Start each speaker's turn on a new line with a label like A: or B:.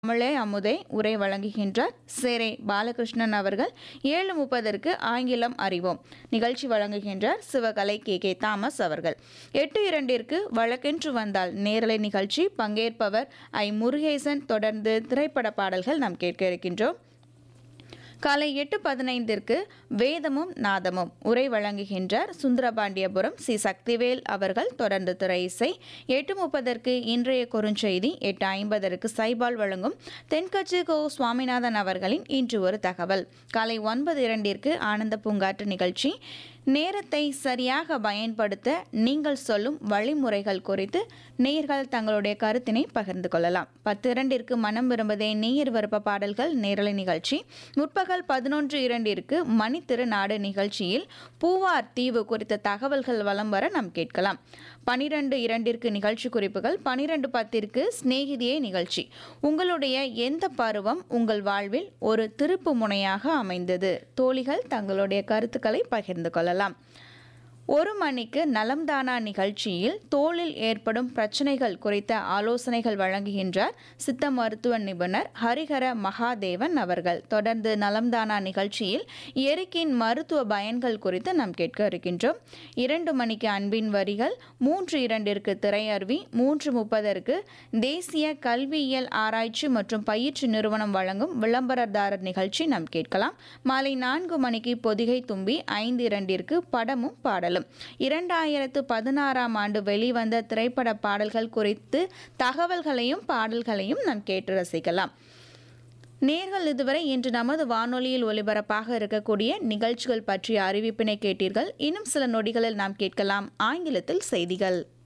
A: தமிழே அமுதை உரை வழங்குகின்றார் சேரே பாலகிருஷ்ணன் அவர்கள் ஏழு முப்பதற்கு ஆங்கிலம் அறிவோம் நிகழ்ச்சி வழங்குகின்றார் சிவகலை கே கே தாமஸ் அவர்கள் எட்டு இரண்டிற்கு வழக்கென்று வந்தால் நேரலை நிகழ்ச்சி பங்கேற்பவர் ஐ முருகேசன் தொடர்ந்து திரைப்பட பாடல்கள் நாம் கேட்க இருக்கின்றோம் காலை எட்டு பதினைந்திற்கு வேதமும் நாதமும் உரை வழங்குகின்றார் சுந்தரபாண்டியபுரம் சி சக்திவேல் அவர்கள் தொடர்ந்து திரை இசை எட்டு முப்பதற்கு இன்றைய குறுஞ்செய்தி எட்டு ஐம்பதற்கு சைபால் வழங்கும் தென்கட்சி கோ சுவாமிநாதன் அவர்களின் இன்று ஒரு தகவல் காலை ஒன்பது இரண்டிற்கு ஆனந்த பூங்காற்று நிகழ்ச்சி நேரத்தை சரியாக பயன்படுத்த நீங்கள் சொல்லும் வழிமுறைகள் குறித்து நேயர்கள் தங்களுடைய கருத்தினை பகிர்ந்து கொள்ளலாம் பத்து இரண்டிற்கு மனம் விரும்பதே நேயர் விருப்ப பாடல்கள் நேரலை நிகழ்ச்சி முற்பகல் பதினொன்று இரண்டிற்கு மணி திருநாடு நிகழ்ச்சியில் பூவார் தீவு குறித்த தகவல்கள் வலம் வர நாம் கேட்கலாம் பனிரெண்டு இரண்டிற்கு நிகழ்ச்சி குறிப்புகள் பனிரெண்டு பத்திற்கு சிநேகிதியே நிகழ்ச்சி உங்களுடைய எந்த பருவம் உங்கள் வாழ்வில் ஒரு திருப்பு முனையாக அமைந்தது தோழிகள் தங்களுடைய கருத்துக்களை பகிர்ந்து கொள்ளலாம் ஒரு மணிக்கு நலம்தானா நிகழ்ச்சியில் தோளில் ஏற்படும் பிரச்சனைகள் குறித்த ஆலோசனைகள் வழங்குகின்றார் சித்த மருத்துவ நிபுணர் ஹரிஹர மகாதேவன் அவர்கள் தொடர்ந்து நலம்தானா நிகழ்ச்சியில் எரிக்கின் மருத்துவ பயன்கள் குறித்து நாம் கேட்க இருக்கின்றோம் இரண்டு மணிக்கு அன்பின் வரிகள் மூன்று இரண்டிற்கு திரையருவி மூன்று முப்பதற்கு தேசிய கல்வியியல் ஆராய்ச்சி மற்றும் பயிற்சி நிறுவனம் வழங்கும் விளம்பரதாரர் நிகழ்ச்சி நாம் கேட்கலாம் மாலை நான்கு மணிக்கு பொதிகை தும்பி ஐந்து இரண்டிற்கு படமும் பாடலும் இரண்டாயிரத்து பதினாறாம் ஆண்டு வெளிவந்த திரைப்பட பாடல்கள் குறித்து தகவல்களையும் பாடல்களையும் நாம் கேட்டு ரசிக்கலாம் நேர்கள் இதுவரை இன்று நமது வானொலியில் ஒலிபரப்பாக இருக்கக்கூடிய நிகழ்ச்சிகள் பற்றிய அறிவிப்பினை கேட்டீர்கள் இன்னும் சில நொடிகளில் நாம் கேட்கலாம் ஆங்கிலத்தில் செய்திகள்